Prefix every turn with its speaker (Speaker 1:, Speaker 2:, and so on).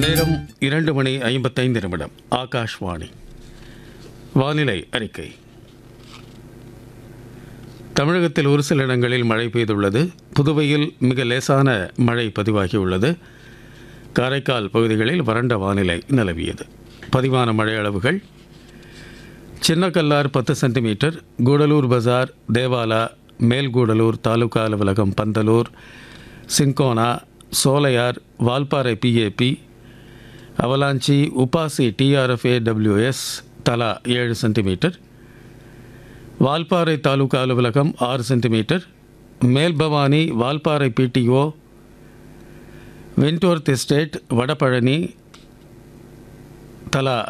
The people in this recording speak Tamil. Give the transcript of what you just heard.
Speaker 1: நேரம் இரண்டு மணி ஐம்பத்தைந்து நிமிடம் ஆகாஷ்வாணி வானிலை அறிக்கை தமிழகத்தில் ஒரு சில இடங்களில் மழை பெய்துள்ளது புதுவையில் மிக லேசான மழை பதிவாகியுள்ளது காரைக்கால் பகுதிகளில் வறண்ட வானிலை நிலவியது பதிவான மழை அளவுகள் சின்னக்கல்லார் பத்து சென்டிமீட்டர் கூடலூர் பஜார் தேவாலா மேல்கூடலூர் தாலுகா அலுவலகம் Pandalur Cinchona Solaiyar Valparai PAP Avalanche UPASI TRFA WS தலா ஏழு சென்டிமீட்டர் வால்பாறை தாலுகா அலுவலகம் ஆறு centimetre Melbhavani Valparai PTO Wentworth estate Vadapalani தலா